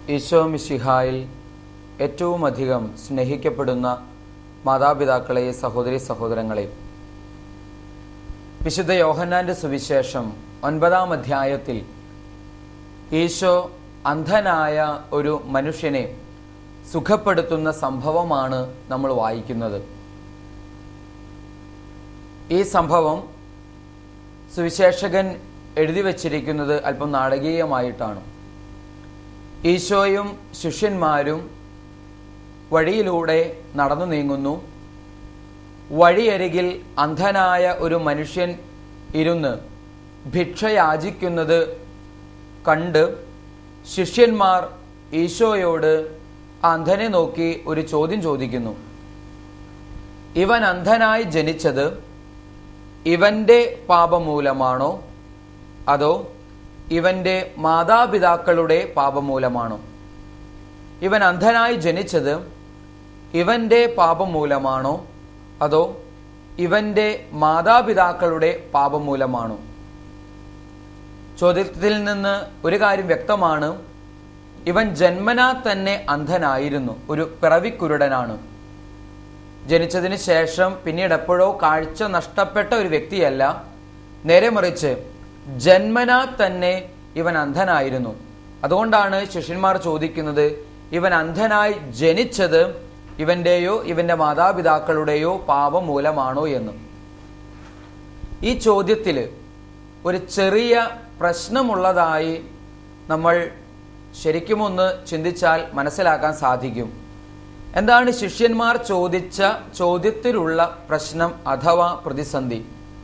ഈശോ മിശിഹായിൽ ഏറ്റവും അധികം സ്നേഹിക്കപ്പെടുന്ന മാതാപിതാക്കളെ സഹോദരി സഹോദരങ്ങളെ വിശുദ്ധ യോഹന്നാന്റെ സുവിശേഷം ഒൻപതാം അധ്യായത്തിൽ ഈശോ അന്ധനായ ഒരു മനുഷ്യനെ സുഖപ്പെടുത്തുന്ന സംഭവമാണ് നമ്മൾ വായിക്കുന്നത് ഈ സംഭവം സുവിശേഷകൻ എഴുതി വച്ചിരിക്കുന്നത് അല്പം നാടകീയമായിട്ടാണ് ഈശോയും ശിഷ്യന്മാരും വഴിയിലൂടെ നടന്നു നീങ്ങുന്നു വഴിയരികിൽ അന്ധനായ ഒരു മനുഷ്യൻ ഇരുന്ന് ഭിക്ഷ യാചിക്കുന്നത് കണ്ട് ശിഷ്യന്മാർ ഈശോയോട് ആ അന്ധനെ നോക്കി ഒരു ചോദ്യം ചോദിക്കുന്നു ഇവൻ അന്ധനായി ജനിച്ചത് ഇവന്റെ പാപം മൂലമാണോ അതോ ഇവന്റെ മാതാപിതാക്കളുടെ പാപം മൂലമാണോ ഇവൻ അന്ധനായി ജനിച്ചത് ഇവന്റെ പാപം മൂലമാണോ അതോ ഇവന്റെ മാതാപിതാക്കളുടെ പാപം മൂലമാണോ ചോദ്യത്തിൽ നിന്ന് ഒരു കാര്യം വ്യക്തമാണ് ഇവൻ ജന്മനാ തന്നെ അന്ധനായിരുന്നു ഒരു പിറവിക്കുരുടനാണ് ജനിച്ചതിന് ശേഷം പിന്നീട് എപ്പോഴോ കാഴ്ച നഷ്ടപ്പെട്ട ഒരു വ്യക്തിയല്ല നേരെ മറിച്ച് ജന്മനാ തന്നെ ഇവൻ അന്ധനായിരുന്നു അതുകൊണ്ടാണ് ശിഷ്യന്മാർ ചോദിക്കുന്നത് ഇവൻ അന്ധനായി ജനിച്ചത് ഇവന്റെയോ ഇവന്റെ മാതാപിതാക്കളുടെയോ പാപം മൂലമാണോ എന്ന് ഈ ചോദ്യത്തിൽ ഒരു ചെറിയ പ്രശ്നമുള്ളതായി നമ്മൾ ശരിക്കും ഒന്ന് ചിന്തിച്ചാൽ മനസ്സിലാക്കാൻ സാധിക്കും എന്താണ് ശിഷ്യന്മാർ ചോദിച്ച ചോദ്യത്തിലുള്ള പ്രശ്നം അഥവാ പ്രതിസന്ധി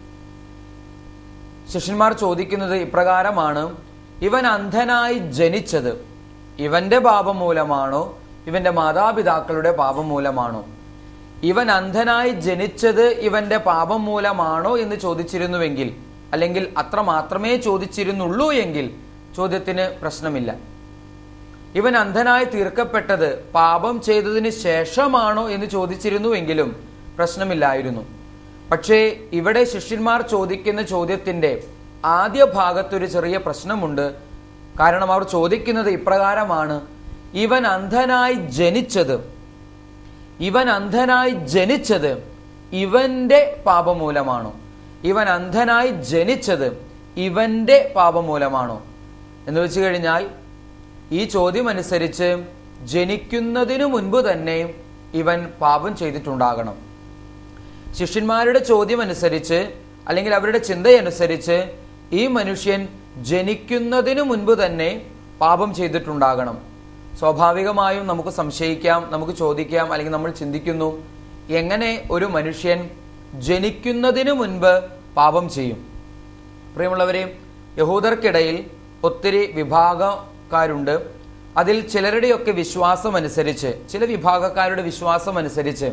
ശിഷ്യന്മാർ ചോദിക്കുന്നത് ഇപ്രകാരമാണ് ഇവൻ അന്ധനായി ജനിച്ചത് ഇവന്റെ പാപം മൂലമാണോ ഇവന്റെ മാതാപിതാക്കളുടെ പാപം മൂലമാണോ ഇവൻ അന്ധനായി ജനിച്ചത് ഇവന്റെ പാപം മൂലമാണോ എന്ന് ചോദിച്ചിരുന്നുവെങ്കിൽ അല്ലെങ്കിൽ അത്ര മാത്രമേ ചോദിച്ചിരുന്നുള്ളൂ എങ്കിൽ ചോദ്യത്തിന് പ്രശ്നമില്ല ഇവൻ അന്ധനായി തീർക്കപ്പെട്ടത് പാപം ചെയ്തതിന് ശേഷമാണോ എന്ന് ചോദിച്ചിരുന്നുവെങ്കിലും പ്രശ്നമില്ലായിരുന്നു പക്ഷേ ഇവിടെ ശിഷ്യന്മാർ ചോദിക്കുന്ന ചോദ്യത്തിന്റെ ആദ്യ ഭാഗത്തൊരു ചെറിയ പ്രശ്നമുണ്ട് കാരണം അവർ ചോദിക്കുന്നത് ഇപ്രകാരമാണ് ഇവൻ അന്ധനായി ജനിച്ചത് ഇവൻ അന്ധനായി ജനിച്ചത് ഇവന്റെ പാപമൂലമാണോ ഇവൻ അന്ധനായി ജനിച്ചത് ഇവന്റെ പാപമൂലമാണോ എന്ന് വെച്ച് കഴിഞ്ഞാൽ ഈ ചോദ്യം അനുസരിച്ച് ജനിക്കുന്നതിനു മുൻപ് തന്നെ ഇവൻ പാപം ചെയ്തിട്ടുണ്ടാകണം ശിഷ്യന്മാരുടെ ചോദ്യം അനുസരിച്ച് അല്ലെങ്കിൽ അവരുടെ ചിന്തയനുസരിച്ച് ഈ മനുഷ്യൻ ജനിക്കുന്നതിനു മുൻപ് തന്നെ പാപം ചെയ്തിട്ടുണ്ടാകണം സ്വാഭാവികമായും നമുക്ക് സംശയിക്കാം നമുക്ക് ചോദിക്കാം അല്ലെങ്കിൽ നമ്മൾ ചിന്തിക്കുന്നു എങ്ങനെ ഒരു മനുഷ്യൻ ജനിക്കുന്നതിനു മുൻപ് പാപം ചെയ്യും പ്രിയമുള്ളവരെ യഹൂദർക്കിടയിൽ ഒത്തിരി വിഭാഗക്കാരുണ്ട് അതിൽ ചിലരുടെയൊക്കെ വിശ്വാസം അനുസരിച്ച് ചില വിഭാഗക്കാരുടെ വിശ്വാസം അനുസരിച്ച്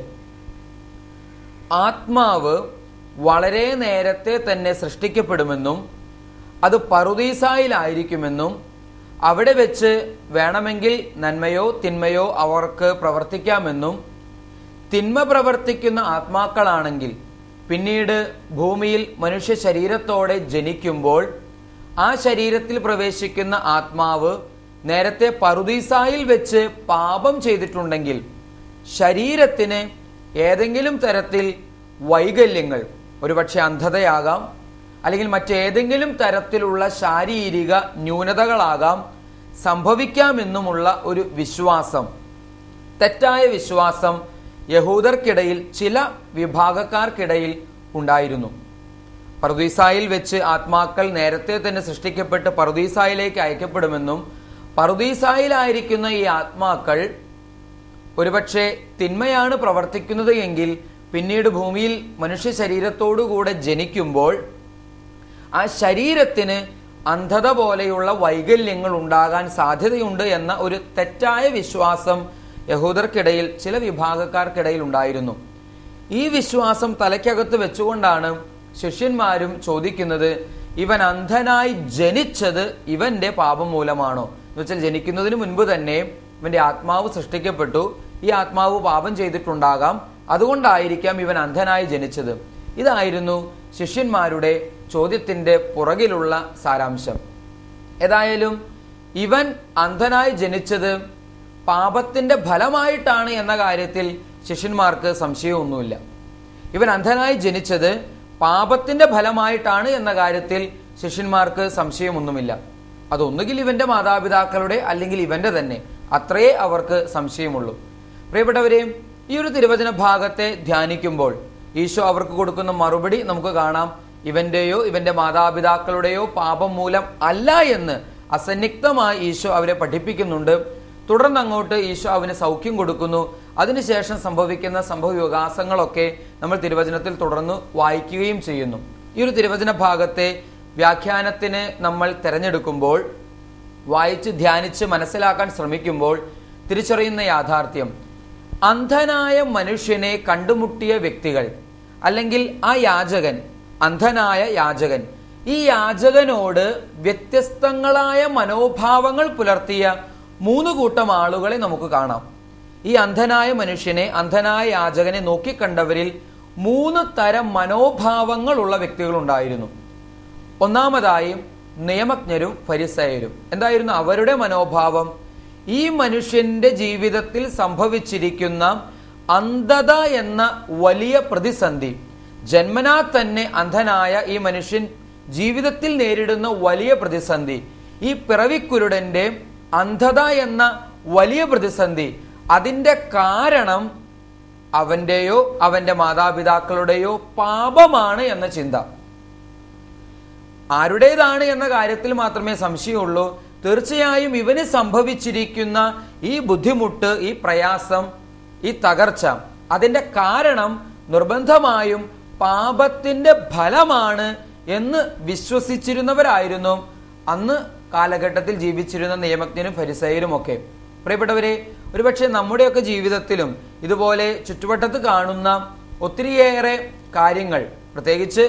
ആത്മാവ് വളരെ നേരത്തെ തന്നെ സൃഷ്ടിക്കപ്പെടുമെന്നും അത് പറുദീസായിലായിരിക്കുമെന്നും അവിടെ വെച്ച് വേണമെങ്കിൽ നന്മയോ തിന്മയോ അവർക്ക് പ്രവർത്തിക്കാമെന്നും തിന്മ പ്രവർത്തിക്കുന്ന ആത്മാക്കളാണെങ്കിൽ പിന്നീട് ഭൂമിയിൽ മനുഷ്യ ശരീരത്തോടെ ജനിക്കുമ്പോൾ ആ ശരീരത്തിൽ പ്രവേശിക്കുന്ന ആത്മാവ് നേരത്തെ പറുദീസായിൽ വെച്ച് പാപം ചെയ്തിട്ടുണ്ടെങ്കിൽ ശരീരത്തിന് ഏതെങ്കിലും തരത്തിൽ വൈകല്യങ്ങൾ ഒരുപക്ഷെ അന്ധതയാകാം അല്ലെങ്കിൽ മറ്റേതെങ്കിലും തരത്തിലുള്ള ശാരീരിക ന്യൂനതകളാകാം സംഭവിക്കാമെന്നുമുള്ള ഒരു വിശ്വാസം തെറ്റായ വിശ്വാസം യഹൂദർക്കിടയിൽ ചില വിഭാഗക്കാർക്കിടയിൽ ഉണ്ടായിരുന്നു പറുദീസായിൽ വെച്ച് ആത്മാക്കൾ നേരത്തെ തന്നെ സൃഷ്ടിക്കപ്പെട്ട് പറുദീസായിലേക്ക് അയക്കപ്പെടുമെന്നും പറുദീസായിലായിരിക്കുന്ന ഈ ആത്മാക്കൾ ഒരുപക്ഷെ തിന്മയാണ് പ്രവർത്തിക്കുന്നത് എങ്കിൽ പിന്നീട് ഭൂമിയിൽ മനുഷ്യ ശരീരത്തോടുകൂടെ ജനിക്കുമ്പോൾ ആ ശരീരത്തിന് അന്ധത പോലെയുള്ള വൈകല്യങ്ങൾ ഉണ്ടാകാൻ സാധ്യതയുണ്ട് എന്ന ഒരു തെറ്റായ വിശ്വാസം യഹൂദർക്കിടയിൽ ചില വിഭാഗക്കാർക്കിടയിൽ ഉണ്ടായിരുന്നു ഈ വിശ്വാസം തലയ്ക്കകത്ത് വെച്ചുകൊണ്ടാണ് ശിഷ്യന്മാരും ചോദിക്കുന്നത് ഇവൻ അന്ധനായി ജനിച്ചത് ഇവന്റെ പാപം മൂലമാണോ എന്ന് വെച്ചാൽ ജനിക്കുന്നതിന് മുൻപ് തന്നെ ഇവന്റെ ആത്മാവ് സൃഷ്ടിക്കപ്പെട്ടു ഈ ആത്മാവ് പാപം ചെയ്തിട്ടുണ്ടാകാം അതുകൊണ്ടായിരിക്കാം ഇവൻ അന്ധനായി ജനിച്ചത് ഇതായിരുന്നു ശിഷ്യന്മാരുടെ ചോദ്യത്തിന്റെ പുറകിലുള്ള സാരാംശം ഏതായാലും ഇവൻ അന്ധനായി ജനിച്ചത് പാപത്തിന്റെ ഫലമായിട്ടാണ് എന്ന കാര്യത്തിൽ ശിഷ്യന്മാർക്ക് സംശയമൊന്നുമില്ല ഇവൻ അന്ധനായി ജനിച്ചത് പാപത്തിന്റെ ഫലമായിട്ടാണ് എന്ന കാര്യത്തിൽ ശിഷ്യന്മാർക്ക് സംശയമൊന്നുമില്ല അതൊന്നുകിൽ ഇവന്റെ മാതാപിതാക്കളുടെ അല്ലെങ്കിൽ ഇവന്റെ തന്നെ അത്രയേ അവർക്ക് സംശയമുള്ളൂ പ്രിയപ്പെട്ടവരെ ഈ ഒരു തിരുവചന ഭാഗത്തെ ധ്യാനിക്കുമ്പോൾ ഈശോ അവർക്ക് കൊടുക്കുന്ന മറുപടി നമുക്ക് കാണാം ഇവന്റെയോ ഇവന്റെ മാതാപിതാക്കളുടെയോ പാപം മൂലം അല്ല എന്ന് അസന്നിഗ്ധമായി ഈശോ അവരെ പഠിപ്പിക്കുന്നുണ്ട് തുടർന്ന് അങ്ങോട്ട് ഈശോ അവന് സൗഖ്യം കൊടുക്കുന്നു അതിനുശേഷം സംഭവിക്കുന്ന സംഭവ വികാസങ്ങളൊക്കെ നമ്മൾ തിരുവചനത്തിൽ തുടർന്ന് വായിക്കുകയും ചെയ്യുന്നു ഈ ഒരു തിരുവചന ഭാഗത്തെ വ്യാഖ്യാനത്തിന് നമ്മൾ തിരഞ്ഞെടുക്കുമ്പോൾ വായിച്ച് ധ്യാനിച്ച് മനസ്സിലാക്കാൻ ശ്രമിക്കുമ്പോൾ തിരിച്ചറിയുന്ന യാഥാർത്ഥ്യം അന്ധനായ മനുഷ്യനെ കണ്ടുമുട്ടിയ വ്യക്തികൾ അല്ലെങ്കിൽ ആ യാചകൻ അന്ധനായ യാചകൻ ഈ യാചകനോട് വ്യത്യസ്തങ്ങളായ മനോഭാവങ്ങൾ പുലർത്തിയ മൂന്ന് കൂട്ടം ആളുകളെ നമുക്ക് കാണാം ഈ അന്ധനായ മനുഷ്യനെ അന്ധനായ യാചകനെ നോക്കിക്കണ്ടവരിൽ മൂന്ന് തരം മനോഭാവങ്ങളുള്ള വ്യക്തികൾ ഉണ്ടായിരുന്നു ഒന്നാമതായി നിയമജ്ഞരും ഫരിസയരും എന്തായിരുന്നു അവരുടെ മനോഭാവം ഈ മനുഷ്യന്റെ ജീവിതത്തിൽ സംഭവിച്ചിരിക്കുന്ന അന്ധത എന്ന വലിയ പ്രതിസന്ധി ജന്മനാ തന്നെ അന്ധനായ ഈ മനുഷ്യൻ ജീവിതത്തിൽ നേരിടുന്ന വലിയ പ്രതിസന്ധി ഈ പിറവിക്കുരുടന്റെ അന്ധത എന്ന വലിയ പ്രതിസന്ധി അതിന്റെ കാരണം അവന്റെയോ അവന്റെ മാതാപിതാക്കളുടെയോ പാപമാണ് എന്ന ചിന്ത ആരുടേതാണ് എന്ന കാര്യത്തിൽ മാത്രമേ സംശയമുള്ളൂ തീർച്ചയായും ഇവന് സംഭവിച്ചിരിക്കുന്ന ഈ ബുദ്ധിമുട്ട് ഈ പ്രയാസം ഈ തകർച്ച അതിന്റെ കാരണം നിർബന്ധമായും പാപത്തിന്റെ ഫലമാണ് എന്ന് വിശ്വസിച്ചിരുന്നവരായിരുന്നു അന്ന് കാലഘട്ടത്തിൽ ജീവിച്ചിരുന്ന നിയമജ്ഞനും ഫരിസയരും ഒക്കെ പ്രിയപ്പെട്ടവരെ ഒരുപക്ഷെ നമ്മുടെയൊക്കെ ജീവിതത്തിലും ഇതുപോലെ ചുറ്റുവട്ടത്ത് കാണുന്ന ഒത്തിരിയേറെ കാര്യങ്ങൾ പ്രത്യേകിച്ച്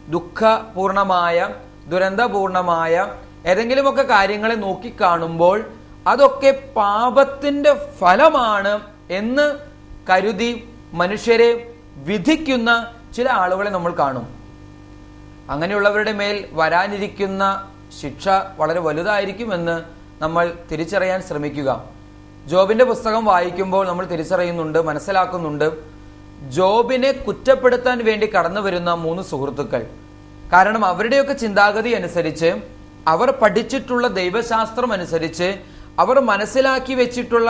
ദുഃഖപൂർണമായ ദുരന്തപൂർണമായ ഏതെങ്കിലുമൊക്കെ കാര്യങ്ങളെ നോക്കിക്കാണുമ്പോൾ അതൊക്കെ പാപത്തിന്റെ ഫലമാണ് എന്ന് കരുതി മനുഷ്യരെ വിധിക്കുന്ന ചില ആളുകളെ നമ്മൾ കാണും അങ്ങനെയുള്ളവരുടെ മേൽ വരാനിരിക്കുന്ന ശിക്ഷ വളരെ വലുതായിരിക്കുമെന്ന് നമ്മൾ തിരിച്ചറിയാൻ ശ്രമിക്കുക ജോബിന്റെ പുസ്തകം വായിക്കുമ്പോൾ നമ്മൾ തിരിച്ചറിയുന്നുണ്ട് മനസ്സിലാക്കുന്നുണ്ട് ജോബിനെ കുറ്റപ്പെടുത്താൻ വേണ്ടി കടന്നു വരുന്ന മൂന്ന് സുഹൃത്തുക്കൾ കാരണം അവരുടെയൊക്കെ ചിന്താഗതി അനുസരിച്ച് അവർ പഠിച്ചിട്ടുള്ള ദൈവശാസ്ത്രം അനുസരിച്ച് അവർ മനസ്സിലാക്കി വെച്ചിട്ടുള്ള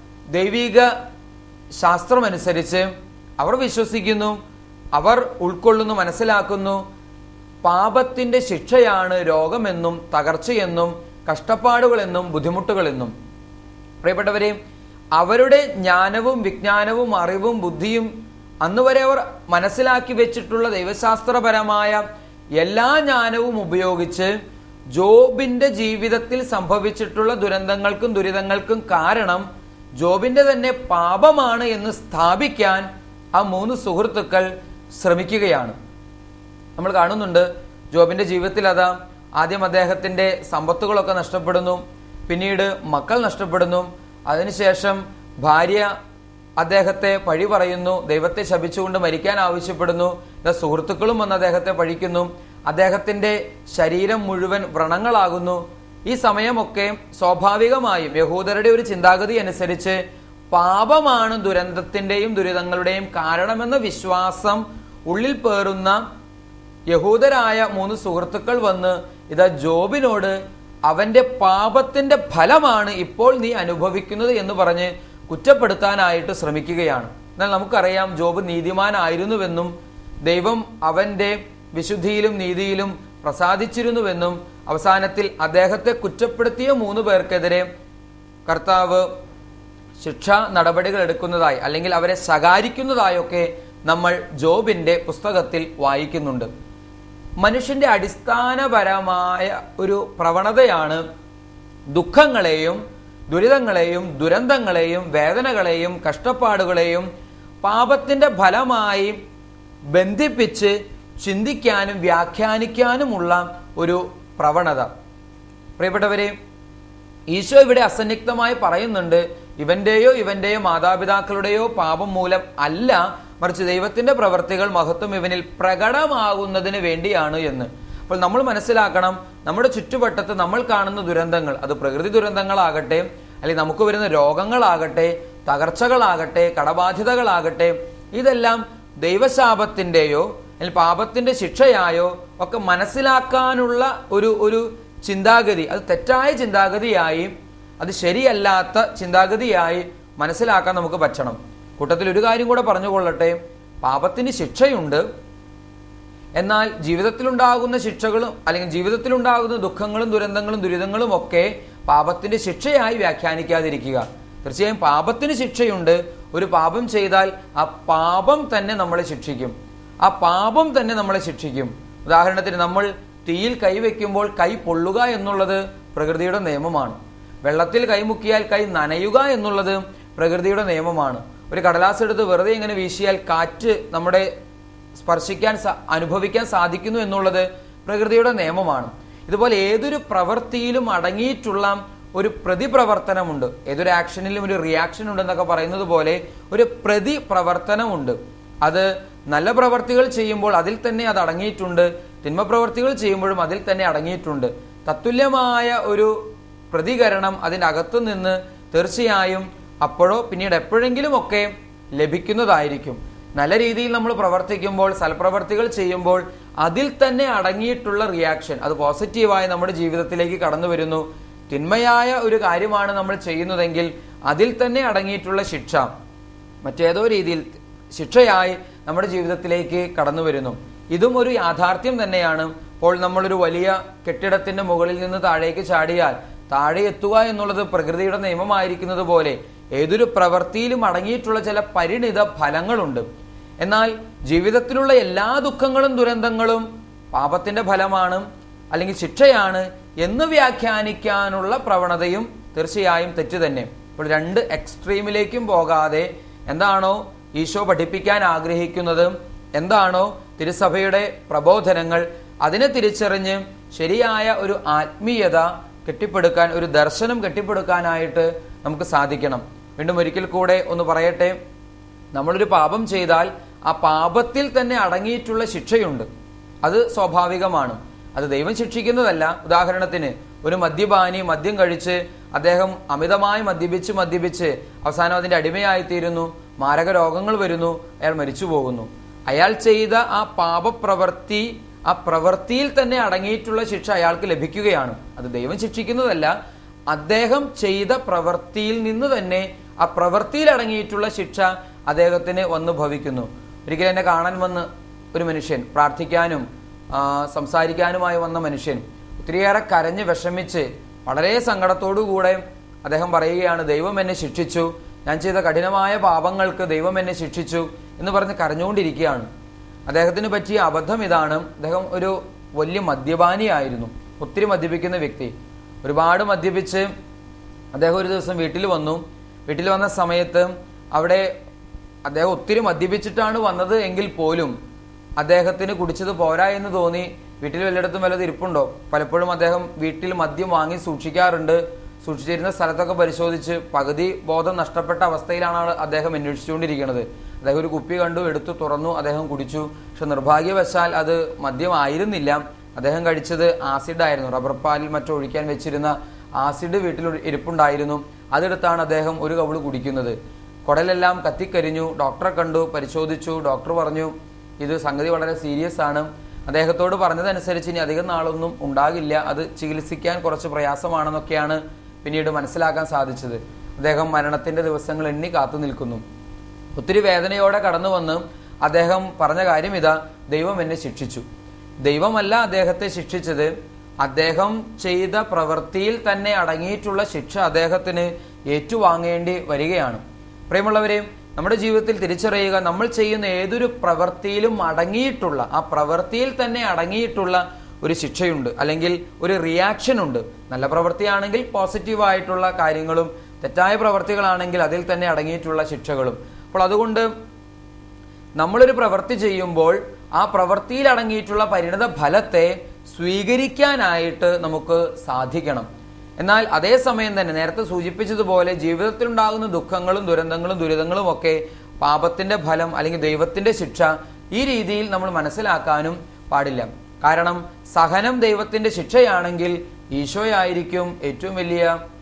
ദൈവിക ശാസ്ത്രം അനുസരിച്ച് അവർ വിശ്വസിക്കുന്നു അവർ ഉൾക്കൊള്ളുന്നു മനസ്സിലാക്കുന്നു പാപത്തിന്റെ ശിക്ഷയാണ് രോഗമെന്നും തകർച്ചയെന്നും കഷ്ടപ്പാടുകളെന്നും ബുദ്ധിമുട്ടുകളെന്നും പ്രിയപ്പെട്ടവരെ അവരുടെ ജ്ഞാനവും വിജ്ഞാനവും അറിവും ബുദ്ധിയും അന്ന് വരെ അവർ മനസ്സിലാക്കി വെച്ചിട്ടുള്ള ദൈവശാസ്ത്രപരമായ എല്ലാ ജ്ഞാനവും ഉപയോഗിച്ച് ജോബിന്റെ ജീവിതത്തിൽ സംഭവിച്ചിട്ടുള്ള ദുരന്തങ്ങൾക്കും ദുരിതങ്ങൾക്കും കാരണം ജോബിന്റെ തന്നെ പാപമാണ് എന്ന് സ്ഥാപിക്കാൻ ആ മൂന്ന് സുഹൃത്തുക്കൾ ശ്രമിക്കുകയാണ് നമ്മൾ കാണുന്നുണ്ട് ജോബിന്റെ ജീവിതത്തിൽ അതാ ആദ്യം അദ്ദേഹത്തിന്റെ സമ്പത്തുകളൊക്കെ നഷ്ടപ്പെടുന്നു പിന്നീട് മക്കൾ നഷ്ടപ്പെടുന്നു അതിനുശേഷം ഭാര്യ അദ്ദേഹത്തെ പഴി പറയുന്നു ദൈവത്തെ ശപിച്ചുകൊണ്ട് മരിക്കാൻ ആവശ്യപ്പെടുന്നു ഇത് സുഹൃത്തുക്കളും വന്ന് അദ്ദേഹത്തെ പഴിക്കുന്നു അദ്ദേഹത്തിന്റെ ശരീരം മുഴുവൻ വ്രണങ്ങളാകുന്നു ഈ സമയമൊക്കെ സ്വാഭാവികമായും യഹൂദരുടെ ഒരു ചിന്താഗതി അനുസരിച്ച് പാപമാണ് ദുരന്തത്തിന്റെയും ദുരിതങ്ങളുടെയും കാരണമെന്ന വിശ്വാസം ഉള്ളിൽ പേറുന്ന യഹൂദരായ മൂന്ന് സുഹൃത്തുക്കൾ വന്ന് ഇതാ ജോബിനോട് അവന്റെ പാപത്തിന്റെ ഫലമാണ് ഇപ്പോൾ നീ അനുഭവിക്കുന്നത് എന്ന് പറഞ്ഞ് കുറ്റപ്പെടുത്താനായിട്ട് ശ്രമിക്കുകയാണ് എന്നാൽ നമുക്കറിയാം ജോബ് നീതിമാനായിരുന്നുവെന്നും ദൈവം അവന്റെ വിശുദ്ധിയിലും നീതിയിലും പ്രസാദിച്ചിരുന്നുവെന്നും അവസാനത്തിൽ അദ്ദേഹത്തെ കുറ്റപ്പെടുത്തിയ മൂന്ന് പേർക്കെതിരെ കർത്താവ് ശിക്ഷാ നടപടികൾ എടുക്കുന്നതായി അല്ലെങ്കിൽ അവരെ ശകാരിക്കുന്നതായൊക്കെ നമ്മൾ ജോബിന്റെ പുസ്തകത്തിൽ വായിക്കുന്നുണ്ട് മനുഷ്യന്റെ അടിസ്ഥാനപരമായ ഒരു പ്രവണതയാണ് ദുഃഖങ്ങളെയും ദുരിതങ്ങളെയും ദുരന്തങ്ങളെയും വേദനകളെയും കഷ്ടപ്പാടുകളെയും പാപത്തിന്റെ ഫലമായി ബന്ധിപ്പിച്ച് ചിന്തിക്കാനും വ്യാഖ്യാനിക്കാനുമുള്ള ഒരു പ്രവണത പ്രിയപ്പെട്ടവരെ ഈശോ ഇവിടെ അസന്നിഗ്ധമായി പറയുന്നുണ്ട് ഇവന്റെയോ ഇവന്റെയോ മാതാപിതാക്കളുടെയോ പാപം മൂലം അല്ല മറിച്ച് ദൈവത്തിന്റെ പ്രവർത്തികൾ മഹത്വം ഇവനിൽ പ്രകടമാകുന്നതിന് വേണ്ടിയാണ് എന്ന് അപ്പോൾ നമ്മൾ മനസ്സിലാക്കണം നമ്മുടെ ചുറ്റുവട്ടത്ത് നമ്മൾ കാണുന്ന ദുരന്തങ്ങൾ അത് പ്രകൃതി ദുരന്തങ്ങളാകട്ടെ അല്ലെങ്കിൽ നമുക്ക് വരുന്ന രോഗങ്ങളാകട്ടെ തകർച്ചകളാകട്ടെ കടബാധ്യതകളാകട്ടെ ഇതെല്ലാം ദൈവശാപത്തിന്റെയോ അല്ലെങ്കിൽ പാപത്തിന്റെ ശിക്ഷയായോ ഒക്കെ മനസ്സിലാക്കാനുള്ള ഒരു ഒരു ചിന്താഗതി അത് തെറ്റായ ചിന്താഗതിയായി അത് ശരിയല്ലാത്ത ചിന്താഗതിയായി മനസ്സിലാക്കാൻ നമുക്ക് പറ്റണം കൂട്ടത്തിൽ ഒരു കാര്യം കൂടെ പറഞ്ഞുകൊള്ളട്ടെ പാപത്തിന് ശിക്ഷയുണ്ട് എന്നാൽ ജീവിതത്തിലുണ്ടാകുന്ന ശിക്ഷകളും അല്ലെങ്കിൽ ജീവിതത്തിലുണ്ടാകുന്ന ദുഃഖങ്ങളും ദുരന്തങ്ങളും ദുരിതങ്ങളും ഒക്കെ പാപത്തിന്റെ ശിക്ഷയായി വ്യാഖ്യാനിക്കാതിരിക്കുക തീർച്ചയായും പാപത്തിന് ശിക്ഷയുണ്ട് ഒരു പാപം ചെയ്താൽ ആ പാപം തന്നെ നമ്മളെ ശിക്ഷിക്കും ആ പാപം തന്നെ നമ്മളെ ശിക്ഷിക്കും ഉദാഹരണത്തിന് നമ്മൾ തീയിൽ കൈവയ്ക്കുമ്പോൾ കൈ പൊള്ളുക എന്നുള്ളത് പ്രകൃതിയുടെ നിയമമാണ് വെള്ളത്തിൽ കൈമുക്കിയാൽ കൈ നനയുക എന്നുള്ളത് പ്രകൃതിയുടെ നിയമമാണ് ഒരു കടലാസ് എടുത്ത് വെറുതെ ഇങ്ങനെ വീശിയാൽ കാറ്റ് നമ്മുടെ സ്പർശിക്കാൻ സ- അനുഭവിക്കാൻ സാധിക്കുന്നു എന്നുള്ളത് പ്രകൃതിയുടെ നിയമമാണ് ഇതുപോലെ ഏതൊരു പ്രവൃത്തിയിലും അടങ്ങിയിട്ടുള്ള ഒരു പ്രതിപ്രവർത്തനമുണ്ട് ഏതൊരു ആക്ഷനിലും ഒരു റിയാക്ഷൻ ഉണ്ടെന്നൊക്കെ പറയുന്നത് പോലെ ഒരു പ്രതിപ്രവർത്തനമുണ്ട് അത് നല്ല പ്രവർത്തികൾ ചെയ്യുമ്പോൾ അതിൽ തന്നെ അത് അടങ്ങിയിട്ടുണ്ട് തിന്മ പ്രവർത്തികൾ ചെയ്യുമ്പോഴും അതിൽ തന്നെ അടങ്ങിയിട്ടുണ്ട് തത്തുല്യമായ ഒരു പ്രതികരണം അതിൻ്റെ അകത്തു നിന്ന് തീർച്ചയായും അപ്പോഴോ പിന്നീട് എപ്പോഴെങ്കിലും ഒക്കെ ലഭിക്കുന്നതായിരിക്കും നല്ല രീതിയിൽ നമ്മൾ പ്രവർത്തിക്കുമ്പോൾ സൽപ്രവർത്തികൾ ചെയ്യുമ്പോൾ അതിൽ തന്നെ അടങ്ങിയിട്ടുള്ള റിയാക്ഷൻ അത് പോസിറ്റീവായി നമ്മുടെ ജീവിതത്തിലേക്ക് കടന്നു വരുന്നു തിന്മയായ ഒരു കാര്യമാണ് നമ്മൾ ചെയ്യുന്നതെങ്കിൽ അതിൽ തന്നെ അടങ്ങിയിട്ടുള്ള ശിക്ഷ മറ്റേതോ രീതിയിൽ ശിക്ഷയായി നമ്മുടെ ജീവിതത്തിലേക്ക് കടന്നു വരുന്നു ഇതും ഒരു യാഥാർത്ഥ്യം തന്നെയാണ് ഇപ്പോൾ നമ്മളൊരു വലിയ കെട്ടിടത്തിന്റെ മുകളിൽ നിന്ന് താഴേക്ക് ചാടിയാൽ താഴെ എത്തുക എന്നുള്ളത് പ്രകൃതിയുടെ നിയമമായിരിക്കുന്നത് പോലെ ഏതൊരു പ്രവൃത്തിയിലും അടങ്ങിയിട്ടുള്ള ചില പരിണിത ഫലങ്ങളുണ്ട് എന്നാൽ ജീവിതത്തിലുള്ള എല്ലാ ദുഃഖങ്ങളും ദുരന്തങ്ങളും പാപത്തിന്റെ ഫലമാണ് അല്ലെങ്കിൽ ശിക്ഷയാണ് എന്ന് വ്യാഖ്യാനിക്കാനുള്ള പ്രവണതയും തീർച്ചയായും തെറ്റ് തന്നെ ഇപ്പോൾ രണ്ട് എക്സ്ട്രീമിലേക്കും പോകാതെ എന്താണോ ഈശോ പഠിപ്പിക്കാൻ ആഗ്രഹിക്കുന്നത് എന്താണോ തിരുസഭയുടെ പ്രബോധനങ്ങൾ അതിനെ തിരിച്ചറിഞ്ഞ് ശരിയായ ഒരു ആത്മീയത കെട്ടിപ്പടുക്കാൻ ഒരു ദർശനം കെട്ടിപ്പടുക്കാനായിട്ട് നമുക്ക് സാധിക്കണം വീണ്ടും ഒരിക്കൽ കൂടെ ഒന്ന് പറയട്ടെ നമ്മളൊരു പാപം ചെയ്താൽ ആ പാപത്തിൽ തന്നെ അടങ്ങിയിട്ടുള്ള ശിക്ഷയുണ്ട് അത് സ്വാഭാവികമാണ് അത് ദൈവം ശിക്ഷിക്കുന്നതല്ല ഉദാഹരണത്തിന് ഒരു മദ്യപാനി മദ്യം കഴിച്ച് അദ്ദേഹം അമിതമായി മദ്യപിച്ച് മദ്യപിച്ച് അവസാനം അതിന്റെ അടിമയായിത്തീരുന്നു മാരക രോഗങ്ങൾ വരുന്നു അയാൾ മരിച്ചു പോകുന്നു അയാൾ ചെയ്ത ആ പാപപ്രവൃത്തി ആ പ്രവൃത്തിയിൽ തന്നെ അടങ്ങിയിട്ടുള്ള ശിക്ഷ അയാൾക്ക് ലഭിക്കുകയാണ് അത് ദൈവം ശിക്ഷിക്കുന്നതല്ല അദ്ദേഹം ചെയ്ത പ്രവൃത്തിയിൽ നിന്ന് തന്നെ ആ പ്രവൃത്തിയിൽ അടങ്ങിയിട്ടുള്ള ശിക്ഷ അദ്ദേഹത്തിന് വന്നു ഭവിക്കുന്നു ഒരിക്കലും എന്നെ കാണാൻ വന്ന് ഒരു മനുഷ്യൻ പ്രാർത്ഥിക്കാനും ആ, സംസാരിക്കാനുമായി വന്ന മനുഷ്യൻ ഒത്തിരിയേറെ കരഞ്ഞ് വിഷമിച്ച് വളരെ സങ്കടത്തോടുകൂടെ അദ്ദേഹം പറയുകയാണ് ദൈവം എന്നെ ശിക്ഷിച്ചു ഞാൻ ചെയ്ത കഠിനമായ പാപങ്ങൾക്ക് ദൈവം എന്നെ ശിക്ഷിച്ചു എന്ന് പറഞ്ഞ് കരഞ്ഞുകൊണ്ടിരിക്കുകയാണ് അദ്ദേഹത്തിന് പറ്റിയ അബദ്ധം ഇതാണ് അദ്ദേഹം ഒരു വലിയ മദ്യപാനിയായിരുന്നു ഒത്തിരി മദ്യപിക്കുന്ന വ്യക്തി ഒരുപാട് മദ്യപിച്ച് അദ്ദേഹം ഒരു ദിവസം വീട്ടിൽ വന്നു വീട്ടിൽ വന്ന സമയത്ത് അവിടെ അദ്ദേഹം ഒത്തിരി മദ്യപിച്ചിട്ടാണ് വന്നത് എങ്കിൽ പോലും അദ്ദേഹത്തിന് കുടിച്ചത് പോരാ എന്ന് തോന്നി വീട്ടിൽ വല്ലയിടത്തും വല്ലത് ഇരിപ്പുണ്ടോ പലപ്പോഴും അദ്ദേഹം വീട്ടിൽ മദ്യം വാങ്ങി സൂക്ഷിക്കാറുണ്ട് സൂക്ഷിച്ചിരുന്ന സ്ഥലത്തൊക്കെ പരിശോധിച്ച് പകുതി ബോധം നഷ്ടപ്പെട്ട അവസ്ഥയിലാണ് ആള് അദ്ദേഹം അന്വേഷിച്ചുകൊണ്ടിരിക്കുന്നത് അദ്ദേഹം ഒരു കുപ്പി കണ്ടു എടുത്തു തുറന്നു അദ്ദേഹം കുടിച്ചു പക്ഷെ നിർഭാഗ്യവശാൽ അത് മദ്യമായിരുന്നില്ല അദ്ദേഹം കഴിച്ചത് ആസിഡ് ആയിരുന്നു റബ്ബർ പാലിൽ മറ്റോ ഒഴിക്കാൻ വെച്ചിരുന്ന ആസിഡ് വീട്ടിൽ ഇരിപ്പുണ്ടായിരുന്നു അതെടുത്താണ് അദ്ദേഹം ഒരു കവിള് കുടിക്കുന്നത് കുടലെല്ലാം കത്തിക്കരിഞ്ഞു ഡോക്ടറെ കണ്ടു പരിശോധിച്ചു ഡോക്ടർ പറഞ്ഞു ഇത് സംഗതി വളരെ സീരിയസ് ആണ് അദ്ദേഹത്തോട് പറഞ്ഞതനുസരിച്ച് ഇനി അധികം നാളൊന്നും ഉണ്ടാകില്ല അത് ചികിത്സിക്കാൻ കുറച്ച് പ്രയാസമാണെന്നൊക്കെയാണ് പിന്നീട് മനസ്സിലാക്കാൻ സാധിച്ചത് അദ്ദേഹം മരണത്തിന്റെ ദിവസങ്ങൾ എണ്ണി കാത്തു നിൽക്കുന്നു ഒത്തിരി വേദനയോടെ കടന്നു വന്ന് അദ്ദേഹം പറഞ്ഞ കാര്യം ഇതാ ദൈവം എന്നെ ശിക്ഷിച്ചു ദൈവമല്ല അദ്ദേഹത്തെ ശിക്ഷിച്ചത് അദ്ദേഹം ചെയ്ത പ്രവൃത്തിയിൽ തന്നെ അടങ്ങിയിട്ടുള്ള ശിക്ഷ അദ്ദേഹത്തിന് ഏറ്റുവാങ്ങേണ്ടി വരികയാണ് പ്രിയമുള്ളവരെ നമ്മുടെ ജീവിതത്തിൽ തിരിച്ചറിയുക നമ്മൾ ചെയ്യുന്ന ഏതൊരു പ്രവൃത്തിയിലും അടങ്ങിയിട്ടുള്ള ആ പ്രവൃത്തിയിൽ തന്നെ അടങ്ങിയിട്ടുള്ള ഒരു ശിക്ഷയുണ്ട് അല്ലെങ്കിൽ ഒരു റിയാക്ഷൻ ഉണ്ട് നല്ല പ്രവൃത്തിയാണെങ്കിൽ പോസിറ്റീവായിട്ടുള്ള കാര്യങ്ങളും തെറ്റായ പ്രവൃത്തികളാണെങ്കിൽ അതിൽ തന്നെ അടങ്ങിയിട്ടുള്ള ശിക്ഷകളും അപ്പോൾ അതുകൊണ്ട് നമ്മളൊരു പ്രവൃത്തി ചെയ്യുമ്പോൾ ആ പ്രവൃത്തിയിൽ അടങ്ങിയിട്ടുള്ള പരിണിത ഫലത്തെ സ്വീകരിക്കാനായിട്ട് നമുക്ക് സാധിക്കണം എന്നാൽ അതേസമയം തന്നെ നേരത്തെ സൂചിപ്പിച്ചതുപോലെ ജീവിതത്തിൽ ഉണ്ടാകുന്ന ദുഃഖങ്ങളും ദുരന്തങ്ങളും ദുരിതങ്ങളും ഒക്കെ പാപത്തിന്റെ ഫലം അല്ലെങ്കിൽ ദൈവത്തിന്റെ ശിക്ഷ ഈ രീതിയിൽ നമ്മൾ മനസ്സിലാക്കാനും പാടില്ല കാരണം സഹനം ദൈവത്തിന്റെ ശിക്ഷയാണെങ്കിൽ ഈശോയായിരിക്കും ഏറ്റവും വലിയ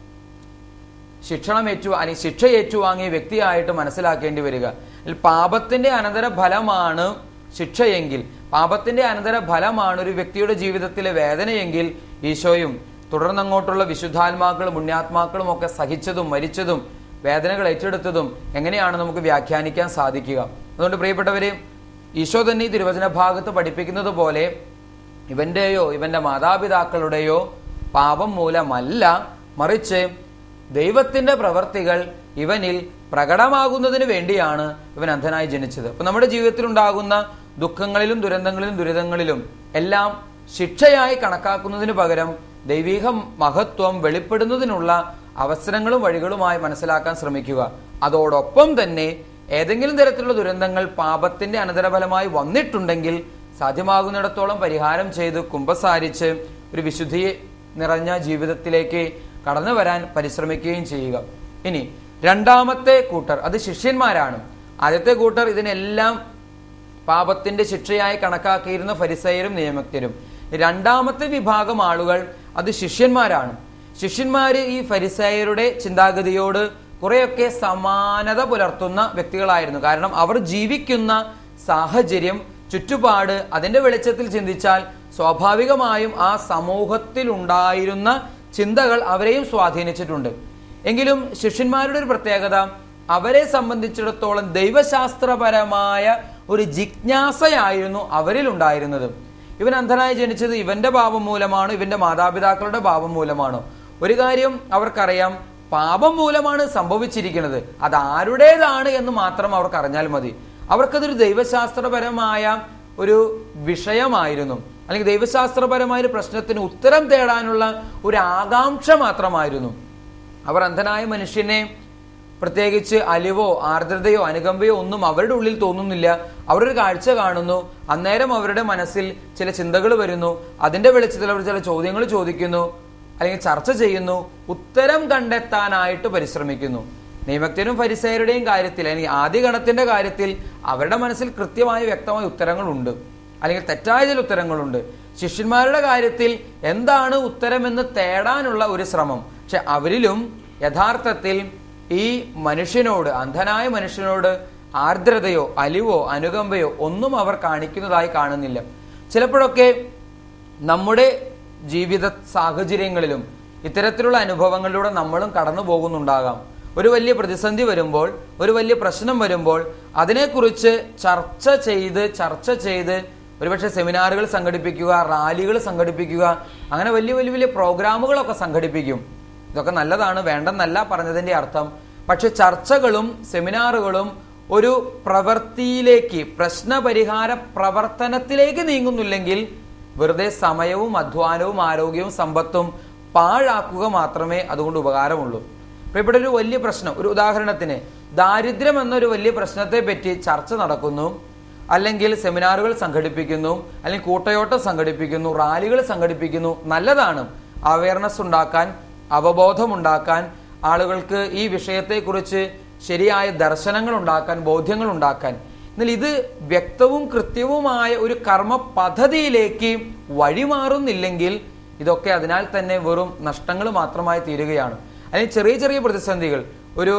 ശിക്ഷണം ഏറ്റു അല്ലെങ്കിൽ ശിക്ഷ ഏറ്റുവാങ്ങിയ വ്യക്തിയായിട്ട് മനസ്സിലാക്കേണ്ടി വരിക ഇതിൽ പാപത്തിന്റെ അനന്തര ഫലമാണ് ശിക്ഷയെങ്കിൽ പാപത്തിന്റെ അനന്തര ഫലമാണ് ഒരു വ്യക്തിയുടെ ജീവിതത്തിലെ വേദനയെങ്കിൽ ഈശോയും തുടർന്നങ്ങോട്ടുള്ള വിശുദ്ധാത്മാക്കളും പുണ്യാത്മാക്കളും ഒക്കെ സഹിച്ചതും മരിച്ചതും വേദനകൾ ഏറ്റെടുത്തതും എങ്ങനെയാണ് നമുക്ക് വ്യാഖ്യാനിക്കാൻ സാധിക്കുക അതുകൊണ്ട് പ്രിയപ്പെട്ടവരെ ഈശോ തന്നെ ഈ തിരുവചന ഭാഗത്ത് പഠിപ്പിക്കുന്നത് പോലെ ഇവന്റെയോ ഇവന്റെ മാതാപിതാക്കളുടെയോ പാപം മൂലമല്ല മറിച്ച് ദൈവത്തിന്റെ പ്രവർത്തികൾ ഇവനിൽ പ്രകടമാകുന്നതിന് വേണ്ടിയാണ് ഇവൻ അന്ധനായി ജനിച്ചത് അപ്പൊ നമ്മുടെ ജീവിതത്തിൽ ഉണ്ടാകുന്ന ദുഃഖങ്ങളിലും ദുരന്തങ്ങളിലും ദുരിതങ്ങളിലും എല്ലാം ശിക്ഷയായി കണക്കാക്കുന്നതിന് പകരം ദൈവീക മഹത്വം വെളിപ്പെടുന്നതിനുള്ള അവസരങ്ങളും വഴികളുമായി മനസ്സിലാക്കാൻ ശ്രമിക്കുക അതോടൊപ്പം തന്നെ ഏതെങ്കിലും തരത്തിലുള്ള ദുരന്തങ്ങൾ പാപത്തിന്റെ അനന്തരഫലമായി വന്നിട്ടുണ്ടെങ്കിൽ സാധ്യമാകുന്നിടത്തോളം പരിഹാരം ചെയ്ത് കുമ്പസാരിച്ച് ഒരു വിശുദ്ധിയെ നിറഞ്ഞ ജീവിതത്തിലേക്ക് കടന്നു വരാൻ പരിശ്രമിക്കുകയും ചെയ്യുക ഇനി രണ്ടാമത്തെ കൂട്ടർ അത് ശിഷ്യന്മാരാണ് ആദ്യത്തെ കൂട്ടർ ഇതിനെല്ലാം പാപത്തിന്റെ ശിക്ഷയായി കണക്കാക്കിയിരുന്ന ഫരിസയരും നിയമജ്ഞരും രണ്ടാമത്തെ വിഭാഗം ആളുകൾ അത് ശിഷ്യന്മാരാണ് ശിഷ്യന്മാര് ഈ ഫരിസയരുടെ ചിന്താഗതിയോട് കുറെയൊക്കെ സമാനത പുലർത്തുന്ന വ്യക്തികളായിരുന്നു കാരണം അവർ ജീവിക്കുന്ന സാഹചര്യം ചുറ്റുപാട് അതിന്റെ വെളിച്ചത്തിൽ ചിന്തിച്ചാൽ സ്വാഭാവികമായും ആ സമൂഹത്തിൽ ഉണ്ടായിരുന്ന ചിന്തകൾ അവരെയും സ്വാധീനിച്ചിട്ടുണ്ട് എങ്കിലും ശിഷ്യന്മാരുടെ ഒരു പ്രത്യേകത അവരെ സംബന്ധിച്ചിടത്തോളം ദൈവശാസ്ത്രപരമായ ഒരു ജിജ്ഞാസയായിരുന്നു അവരിൽ ഉണ്ടായിരുന്നത് ഇവൻ അന്ധനായി ജനിച്ചത് ഇവന്റെ പാപം മൂലമാണ് ഇവന്റെ മാതാപിതാക്കളുടെ പാപം മൂലമാണ് ഒരു കാര്യം അവർക്കറിയാം പാപം മൂലമാണ് സംഭവിച്ചിരിക്കുന്നത് അത് ആരുടേതാണ് എന്ന് മാത്രം അവർക്ക് അറിഞ്ഞാൽ മതി അവർക്കതൊരു ദൈവശാസ്ത്രപരമായ ഒരു വിഷയമായിരുന്നു അല്ലെങ്കിൽ ദൈവശാസ്ത്രപരമായ ഒരു പ്രശ്നത്തിന് ഉത്തരം തേടാനുള്ള ഒരു ആകാംക്ഷ മാത്രമായിരുന്നു അവർ അന്ധനായ മനുഷ്യനെ പ്രത്യേകിച്ച് അലിവോ ആർദ്രതയോ അനുകമ്പയോ ഒന്നും അവരുടെ ഉള്ളിൽ തോന്നുന്നില്ല അവരൊരു കാഴ്ച കാണുന്നു അന്നേരം അവരുടെ മനസ്സിൽ ചില ചിന്തകൾ വരുന്നു അതിന്റെ വെളിച്ചത്തിൽ അവർ ചില ചോദ്യങ്ങൾ ചോദിക്കുന്നു അല്ലെങ്കിൽ ചർച്ച ചെയ്യുന്നു ഉത്തരം കണ്ടെത്താനായിട്ട് പരിശ്രമിക്കുന്നു നിയമജ്ഞരും ഫരിസയരുടെയും കാര്യത്തിൽ അല്ലെങ്കിൽ ആദ്യ ഗണത്തിന്റെ കാര്യത്തിൽ അവരുടെ മനസ്സിൽ കൃത്യമായ വ്യക്തമായ ഉത്തരങ്ങളുണ്ട് അല്ലെങ്കിൽ തെറ്റായ ചില ഉത്തരങ്ങളുണ്ട് ശിഷ്യന്മാരുടെ കാര്യത്തിൽ എന്താണ് ഉത്തരമെന്ന് തേടാനുള്ള ഒരു ശ്രമം പക്ഷെ അവരിലും യഥാർത്ഥത്തിൽ ഈ മനുഷ്യനോട് അന്ധനായ മനുഷ്യനോട് ആർദ്രതയോ അലിവോ അനുകമ്പയോ ഒന്നും അവർ കാണിക്കുന്നതായി കാണുന്നില്ല ചിലപ്പോഴൊക്കെ നമ്മുടെ ജീവിത സാഹചര്യങ്ങളിലും ഇത്തരത്തിലുള്ള അനുഭവങ്ങളിലൂടെ നമ്മളും കടന്നു പോകുന്നുണ്ടാകാം ഒരു വലിയ പ്രതിസന്ധി വരുമ്പോൾ ഒരു വലിയ പ്രശ്നം വരുമ്പോൾ അതിനെക്കുറിച്ച് ചർച്ച ചെയ്ത് ചർച്ച ചെയ്ത് ഒരുപക്ഷെ സെമിനാറുകൾ സംഘടിപ്പിക്കുക റാലികൾ സംഘടിപ്പിക്കുക അങ്ങനെ വലിയ വലിയ വലിയ പ്രോഗ്രാമുകളൊക്കെ സംഘടിപ്പിക്കും ഇതൊക്കെ നല്ലതാണ് വേണ്ടെന്നല്ല പറഞ്ഞതിന്റെ അർത്ഥം പക്ഷെ ചർച്ചകളും സെമിനാറുകളും ഒരു പ്രവൃത്തിയിലേക്ക് പ്രശ്നപരിഹാര പ്രവർത്തനത്തിലേക്ക് നീങ്ങുന്നില്ലെങ്കിൽ വെറുതെ സമയവും അധ്വാനവും ആരോഗ്യവും സമ്പത്തും പാഴാക്കുക മാത്രമേ അതുകൊണ്ട് ഉപകാരമുള്ളൂ ഇപ്പൊ ഇവിടെ ഒരു വലിയ പ്രശ്നം ഒരു ഉദാഹരണത്തിന് ദാരിദ്ര്യം എന്നൊരു വലിയ പ്രശ്നത്തെ പറ്റി ചർച്ച നടക്കുന്നു അല്ലെങ്കിൽ സെമിനാറുകൾ സംഘടിപ്പിക്കുന്നു അല്ലെങ്കിൽ കൂട്ടയോട്ടം സംഘടിപ്പിക്കുന്നു റാലികൾ സംഘടിപ്പിക്കുന്നു നല്ലതാണ് അവയർനെസ് ഉണ്ടാക്കാൻ അവബോധം ഉണ്ടാക്കാൻ ആളുകൾക്ക് ഈ വിഷയത്തെക്കുറിച്ച് ശരിയായ ദർശനങ്ങൾ ഉണ്ടാക്കാൻ ബോധ്യങ്ങൾ ഉണ്ടാക്കാൻ എന്നാൽ ഇത് വ്യക്തവും കൃത്യവുമായ ഒരു കർമ്മ പദ്ധതിയിലേക്ക് വഴിമാറുന്നില്ലെങ്കിൽ ഇതൊക്കെ അതിനാൽ തന്നെ വെറും നഷ്ടങ്ങൾ മാത്രമായി തീരുകയാണ് അല്ലെങ്കിൽ ചെറിയ ചെറിയ പ്രതിസന്ധികൾ ഒരു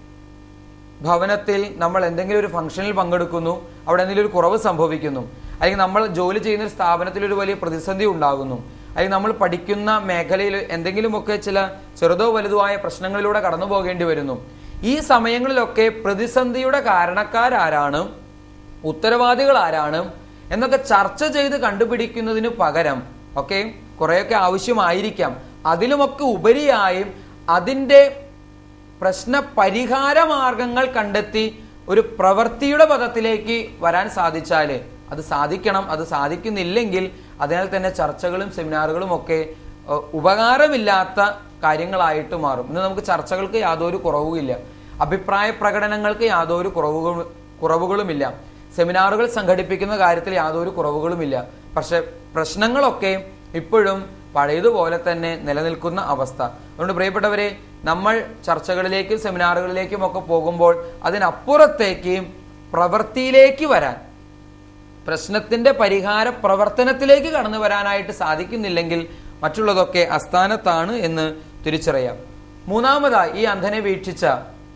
ഭവനത്തിൽ നമ്മൾ എന്തെങ്കിലും ഒരു ഫംഗ്ഷനിൽ പങ്കെടുക്കുന്നു അവിടെ എന്തെങ്കിലും ഒരു കുറവ് സംഭവിക്കുന്നു അല്ലെങ്കിൽ നമ്മൾ ജോലി ചെയ്യുന്ന ഒരു സ്ഥാപനത്തിൽ ഒരു വലിയ പ്രതിസന്ധി ഉണ്ടാകുന്നു അല്ലെങ്കിൽ നമ്മൾ പഠിക്കുന്ന മേഖലയിൽ എന്തെങ്കിലുമൊക്കെ ചില ചെറുതോ വലുതോ ആയ പ്രശ്നങ്ങളിലൂടെ കടന്നു പോകേണ്ടി വരുന്നു ഈ സമയങ്ങളിലൊക്കെ പ്രതിസന്ധിയുടെ കാരണക്കാരാരാണ് ഉത്തരവാദികൾ ആരാണ് എന്നൊക്കെ ചർച്ച ചെയ്ത് കണ്ടുപിടിക്കുന്നതിന് പകരം ഒക്കെ കുറെയൊക്കെ ആവശ്യമായിരിക്കാം അതിലുമൊക്കെ ഉപരിയായും അതിൻ്റെ പ്രശ്ന പരിഹാര മാർഗങ്ങൾ കണ്ടെത്തി ഒരു പ്രവൃത്തിയുടെ പദത്തിലേക്ക് വരാൻ സാധിച്ചാൽ അത് സാധിക്കണം അത് സാധിക്കുന്നില്ലെങ്കിൽ അതിനാൽ തന്നെ ചർച്ചകളും സെമിനാറുകളും ഒക്കെ ഏഹ്, ഉപകാരമില്ലാത്ത കാര്യങ്ങളായിട്ട് മാറും ഇന്ന് നമുക്ക് ചർച്ചകൾക്ക് യാതൊരു കുറവുമില്ല അഭിപ്രായ പ്രകടനങ്ങൾക്ക് യാതൊരു കുറവുകളും കുറവുകളുമില്ല സെമിനാറുകൾ സംഘടിപ്പിക്കുന്ന കാര്യത്തിൽ യാതൊരു കുറവുകളുമില്ല പക്ഷെ പ്രശ്നങ്ങളൊക്കെ ഇപ്പോഴും പഴയതുപോലെ തന്നെ നിലനിൽക്കുന്ന അവസ്ഥ അതുകൊണ്ട് പ്രിയപ്പെട്ടവരെ നമ്മൾ ചർച്ചകളിലേക്കും സെമിനാറുകളിലേക്കും ഒക്കെ പോകുമ്പോൾ അതിനപ്പുറത്തേക്ക് പ്രവൃത്തിയിലേക്ക് വരാൻ പ്രശ്നത്തിന്റെ പരിഹാര പ്രവർത്തനത്തിലേക്ക് കടന്നു വരാനായിട്ട് സാധിക്കുന്നില്ലെങ്കിൽ മറ്റുള്ളതൊക്കെ അസ്ഥാനത്താണ് എന്ന് തിരിച്ചറിയാം മൂന്നാമതായി ഈ അന്ധനെ വീക്ഷിച്ച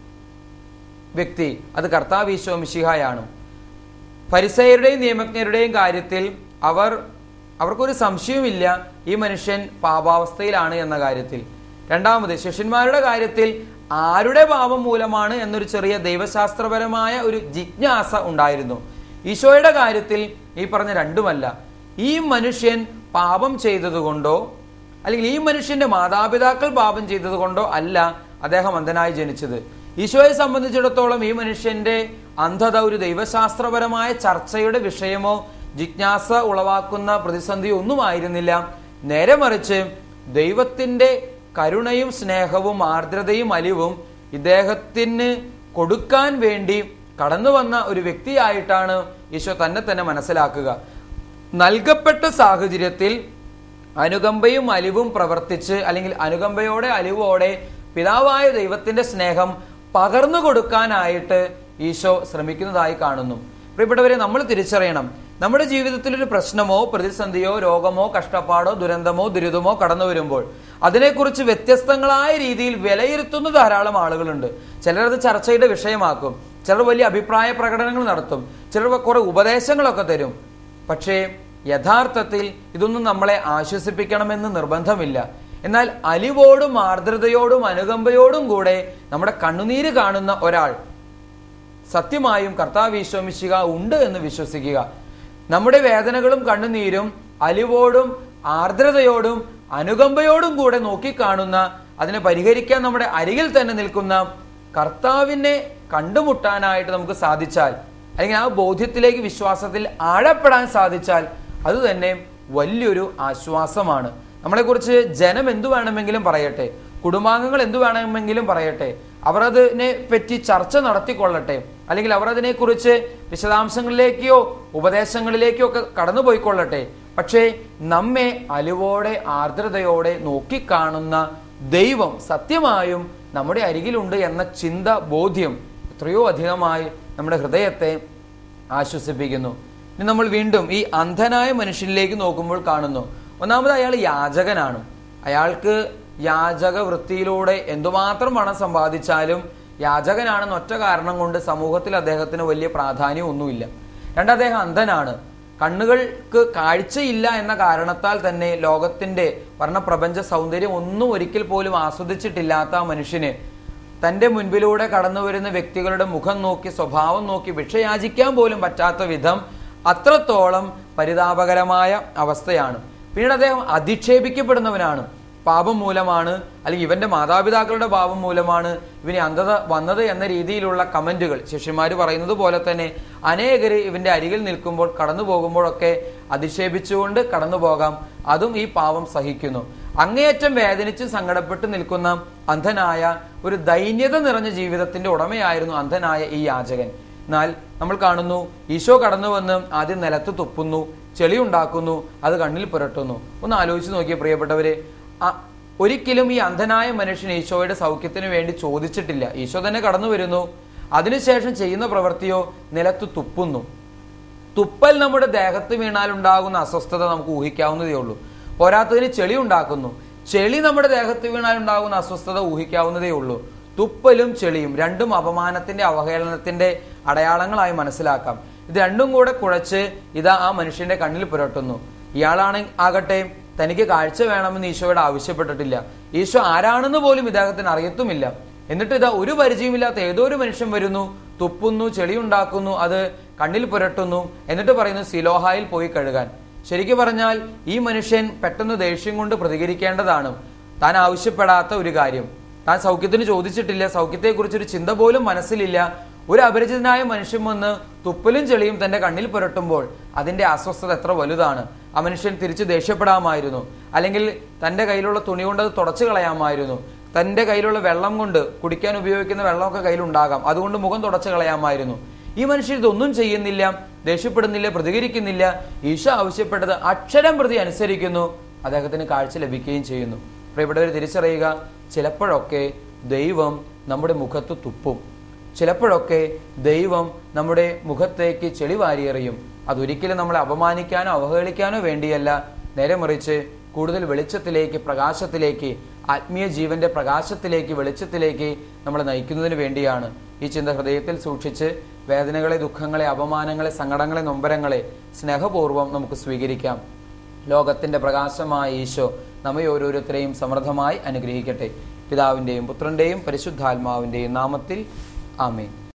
വ്യക്തി അത് കർത്താവ് ഈശോ മിശിഹായാണ് പരിസയരുടെയും നിയമജ്ഞരുടെയും കാര്യത്തിൽ അവർ അവർക്കൊരു സംശയവുമില്ല ഈ മനുഷ്യൻ പാപാവസ്ഥയിലാണ് എന്ന കാര്യത്തിൽ രണ്ടാമത് ശിഷ്യന്മാരുടെ കാര്യത്തിൽ ആരുടെ പാപം മൂലമാണ് എന്നൊരു ചെറിയ ദൈവശാസ്ത്രപരമായ ഒരു ജിജ്ഞാസ ഉണ്ടായിരുന്നു ഈശോയുടെ കാര്യത്തിൽ ഈ പറഞ്ഞ രണ്ടുമല്ല ഈ മനുഷ്യൻ പാപം ചെയ്തതുകൊണ്ടോ അല്ലെങ്കിൽ ഈ മനുഷ്യന്റെ മാതാപിതാക്കൾ പാപം ചെയ്തതുകൊണ്ടോ അല്ല അദ്ദേഹം അന്ധനായി ജനിച്ചത് ഈശോയെ സംബന്ധിച്ചിടത്തോളം ഈ മനുഷ്യന്റെ അന്ധത ഒരു ദൈവശാസ്ത്രപരമായ ചർച്ചയുടെ വിഷയമോ ജിജ്ഞാസ ഉളവാക്കുന്ന പ്രതിസന്ധിയോ ഒന്നും ആയിരുന്നില്ല നേരെ മറിച്ച് ദൈവത്തിന്റെ കരുണയും സ്നേഹവും ആർദ്രതയും അലിവും ഇദ്ദേഹത്തിന് കൊടുക്കാൻ വേണ്ടി കടന്നു വന്ന ഒരു വ്യക്തിയായിട്ടാണ് ഈശോ തന്നെ തന്നെ മനസ്സിലാക്കുക നൽകപ്പെട്ട സാഹചര്യത്തിൽ അനുകമ്പയും അലിവും പ്രവർത്തിച്ച് അല്ലെങ്കിൽ അനുകമ്പയോടെ അലിവോടെ പിതാവായ ദൈവത്തിന്റെ സ്നേഹം പകർന്നു കൊടുക്കാനായിട്ട് ഈശോ ശ്രമിക്കുന്നതായി കാണുന്നു പ്രിയപ്പെട്ടവരെ നമ്മൾ തിരിച്ചറിയണം നമ്മുടെ ജീവിതത്തിൽ ഒരു പ്രശ്നമോ പ്രതിസന്ധിയോ രോഗമോ കഷ്ടപ്പാടോ ദുരന്തമോ ദുരിതമോ കടന്നു വരുമ്പോൾ അതിനെക്കുറിച്ച് വ്യത്യസ്തങ്ങളായ രീതിയിൽ വിലയിരുത്തുന്ന ധാരാളം ആളുകളുണ്ട് ചിലരത് ചർച്ചയുടെ വിഷയമാക്കും ചിലർ വലിയ അഭിപ്രായ പ്രകടനങ്ങൾ നടത്തും ചിലർ കുറെ ഉപദേശങ്ങളൊക്കെ തരും പക്ഷേ യഥാർത്ഥത്തിൽ ഇതൊന്നും നമ്മളെ ആശ്വസിപ്പിക്കണമെന്ന് നിർബന്ധമില്ല എന്നാൽ അലിവോടും ആർദ്രതയോടും അനുകമ്പയോടും കൂടെ നമ്മുടെ കണ്ണുനീര് കാണുന്ന ഒരാൾ സത്യമായും കർത്താവ് ഈശോമിശിക ഉണ്ട് എന്ന് വിശ്വസിക്കുക നമ്മുടെ വേദനകളും കണ്ണുനീരും അലിവോടും ആർദ്രതയോടും അനുകമ്പയോടും കൂടെ നോക്കിക്കാണുന്ന അതിനെ പരിഹരിക്കാൻ നമ്മുടെ അരികിൽ തന്നെ നിൽക്കുന്ന കർത്താവിനെ കണ്ടുമുട്ടാനായിട്ട് നമുക്ക് സാധിച്ചാൽ അല്ലെങ്കിൽ ആ ബോധ്യത്തിലേക്ക് വിശ്വാസത്തിൽ ആഴപ്പെടാൻ സാധിച്ചാൽ അത് തന്നെ വലിയൊരു ആശ്വാസമാണ് നമ്മളെക്കുറിച്ച് ജനം എന്തു വേണമെങ്കിലും പറയട്ടെ കുടുംബാംഗങ്ങൾ എന്തു വേണമെങ്കിലും പറയട്ടെ അവർ അതിനെ പറ്റി ചർച്ച നടത്തിക്കൊള്ളട്ടെ അല്ലെങ്കിൽ അവർ അതിനെക്കുറിച്ച് വിശദാംശങ്ങളിലേക്കോ ഉപദേശങ്ങളിലേക്കോ ഒക്കെ കടന്നുപോയിക്കൊള്ളട്ടെ പക്ഷേ നമ്മെ അലിവോടെ ആർദ്രതയോടെ നോക്കിക്കാണുന്ന ദൈവം സത്യമായും നമ്മുടെ അരികിലുണ്ട് എന്ന ചിന്ത ബോധ്യം എത്രയോ അധികമായി നമ്മുടെ ഹൃദയത്തെ ആശ്വസിപ്പിക്കുന്നു ഇനി നമ്മൾ വീണ്ടും ഈ അന്ധനായ മനുഷ്യനിലേക്ക് നോക്കുമ്പോൾ കാണുന്നു ഒന്നാമത് അയാൾ യാചകനാണ് അയാൾക്ക് യാചക വൃത്തിയിലൂടെ എന്തുമാത്രം പണം സമ്പാദിച്ചാലും യാചകനാണെന്ന് ഒറ്റ കാരണം കൊണ്ട് സമൂഹത്തിൽ അദ്ദേഹത്തിന് വലിയ പ്രാധാന്യം ഒന്നുമില്ല രണ്ട് അദ്ദേഹം അന്ധനാണ് കണ്ണുകൾക്ക് കാഴ്ചയില്ല എന്ന കാരണത്താൽ തന്നെ ലോകത്തിന്റെ വർണ്ണപ്രപഞ്ച സൗന്ദര്യം ഒന്നും ഒരിക്കൽ പോലും ആസ്വദിച്ചിട്ടില്ലാത്ത ആ മനുഷ്യന് തന്റെ മുൻപിലൂടെ കടന്നു വരുന്ന വ്യക്തികളുടെ മുഖം നോക്കി സ്വഭാവം നോക്കി ഭിക്ഷയാചിക്കാൻ പോലും പറ്റാത്ത വിധം അത്രത്തോളം പരിതാപകരമായ അവസ്ഥയാണ് പിന്നീട് അദ്ദേഹം അധിക്ഷേപിക്കപ്പെടുന്നവനാണ് പാപം മൂലമാണ് അല്ലെങ്കിൽ ഇവന്റെ മാതാപിതാക്കളുടെ പാപം മൂലമാണ് ഇവന് അന്ധത വന്നത് എന്ന രീതിയിലുള്ള കമന്റുകൾ ശിഷ്യന്മാർ പറയുന്നത് പോലെ തന്നെ അനേകര് ഇവന്റെ അരികിൽ നിൽക്കുമ്പോൾ കടന്നു പോകുമ്പോഴൊക്കെ അധിക്ഷേപിച്ചുകൊണ്ട് കടന്നു പോകാം അതും ഈ പാവം സഹിക്കുന്നു അങ്ങേയറ്റം വേദനിച്ച് സങ്കടപ്പെട്ട് നിൽക്കുന്ന അന്ധനായ ഒരു ദൈന്യത നിറഞ്ഞ ജീവിതത്തിന്റെ ഉടമയായിരുന്നു അന്ധനായ ഈ യാചകൻ എന്നാൽ നമ്മൾ കാണുന്നു ഈശോ കടന്നു വന്ന് ആദ്യം നിലത്ത് തുപ്പുന്നു ചെളി ഉണ്ടാക്കുന്നു അത് കണ്ണിൽ പുരട്ടുന്നു ഒന്ന് ആലോചിച്ച് നോക്കിയ പ്രിയപ്പെട്ടവരെ ആ- ഒരിക്കലും ഈ അന്ധനായ മനുഷ്യൻ ഈശോയുടെ സൗഖ്യത്തിന് വേണ്ടി ചോദിച്ചിട്ടില്ല ഈശോ തന്നെ കടന്നു വരുന്നു അതിനുശേഷം ചെയ്യുന്ന പ്രവൃത്തിയോ നിലത്ത് തുപ്പുന്നു തുപ്പൽ നമ്മുടെ ദേഹത്ത് വീണാൽ ഉണ്ടാകുന്ന അസ്വസ്ഥത നമുക്ക് ഊഹിക്കാവുന്നതേ ഉള്ളൂ പോരാത്തതിന് ചെളി ഉണ്ടാക്കുന്നു ചെളി നമ്മുടെ ദേഹത്ത് വീണാൽ ഉണ്ടാകുന്ന അസ്വസ്ഥത ഊഹിക്കാവുന്നതേ ഉള്ളൂ തുപ്പലും ചെളിയും രണ്ടും അപമാനത്തിന്റെ അവഹേളനത്തിന്റെ അടയാളങ്ങളായി മനസ്സിലാക്കാം ഇത് രണ്ടും കൂടെ കുഴച്ച് ഇതാ ആ മനുഷ്യന്റെ കണ്ണിൽ പുരട്ടുന്നു ഇയാളാണ് ആകട്ടെ തനിക്ക് കാഴ്ച വേണമെന്ന് ഈശോയോട് ആവശ്യപ്പെട്ടിട്ടില്ല ഈശോ ആരാണെന്ന് പോലും ഇദ്ദേഹത്തിന് അറിയത്തുമില്ല എന്നിട്ട് ഇതാ ഒരു പരിചയമില്ലാത്ത ഏതോ ഒരു മനുഷ്യൻ വരുന്നു തുപ്പുന്നു ചെളി ഉണ്ടാക്കുന്നു അത് കണ്ണിൽ പുരട്ടുന്നു എന്നിട്ട് പറയുന്നു സിലോഹായിൽ പോയി കഴുകാൻ ശരിക്കു പറഞ്ഞാൽ ഈ മനുഷ്യൻ പെട്ടെന്ന് ദേഷ്യം കൊണ്ട് പ്രതികരിക്കേണ്ടതാണ് താൻ ആവശ്യപ്പെടാത്ത ഒരു കാര്യം താൻ സൗഖ്യത്തിന് ചോദിച്ചിട്ടില്ല സൗഖ്യത്തെക്കുറിച്ച് ഒരു ചിന്ത പോലും മനസ്സിലില്ല ഒരു അപരിചിതനായ മനുഷ്യൻ വന്ന് തുപ്പലും ചെളിയും തന്റെ കണ്ണിൽ പുരട്ടുമ്പോൾ അതിന്റെ അസ്വസ്ഥത എത്ര വലുതാണ് ആ മനുഷ്യൻ തിരിച്ച് ദേഷ്യപ്പെടാമായിരുന്നു അല്ലെങ്കിൽ തന്റെ കയ്യിലുള്ള തുണി കൊണ്ട് അത് തുടച്ചു കളയാമായിരുന്നു തന്റെ കയ്യിലുള്ള വെള്ളം കൊണ്ട് കുടിക്കാൻ ഉപയോഗിക്കുന്ന വെള്ളമൊക്കെ കയ്യിലുണ്ടാകാം അതുകൊണ്ട് മുഖം തുടച്ചു കളയാമായിരുന്നു ഈ മനുഷ്യൻ ഇതൊന്നും ചെയ്യുന്നില്ല ദേഷ്യപ്പെടുന്നില്ല പ്രതികരിക്കുന്നില്ല ഈശോ ആവശ്യപ്പെട്ടത് അക്ഷരം പ്രതി അനുസരിക്കുന്നു അദ്ദേഹത്തിന് കാഴ്ച ലഭിക്കുകയും ചെയ്യുന്നു പ്രിയപ്പെട്ടവർ തിരിച്ചറിയുക ചിലപ്പോഴൊക്കെ ദൈവം നമ്മുടെ മുഖത്ത് തുപ്പും ചിലപ്പോഴൊക്കെ ദൈവം നമ്മുടെ മുഖത്തേക്ക് ചെളി വാരിയെറിയും അതൊരിക്കലും നമ്മളെ അപമാനിക്കാനോ അവഹേളിക്കാനോ വേണ്ടിയല്ല നേരെ മറിച്ച് കൂടുതൽ വെളിച്ചത്തിലേക്ക് പ്രകാശത്തിലേക്ക് ആത്മീയ ജീവന്റെ പ്രകാശത്തിലേക്ക് വെളിച്ചത്തിലേക്ക് നമ്മളെ നയിക്കുന്നതിന് വേണ്ടിയാണ് ഈ ചിന്ത ഹൃദയത്തിൽ സൂക്ഷിച്ച് വേദനകളെ ദുഃഖങ്ങളെ അപമാനങ്ങളെ സങ്കടങ്ങളെ നൊമ്പരങ്ങളെ സ്നേഹപൂർവ്വം നമുക്ക് സ്വീകരിക്കാം ലോകത്തിന്റെ പ്രകാശമായ ഈശോ നമ്മെ ഓരോരുത്തരെയും സമൃദ്ധമായി അനുഗ്രഹിക്കട്ടെ പിതാവിന്റെയും പുത്രന്റെയും പരിശുദ്ധാത്മാവിന്റെയും നാമത്തിൽ ആമേൻ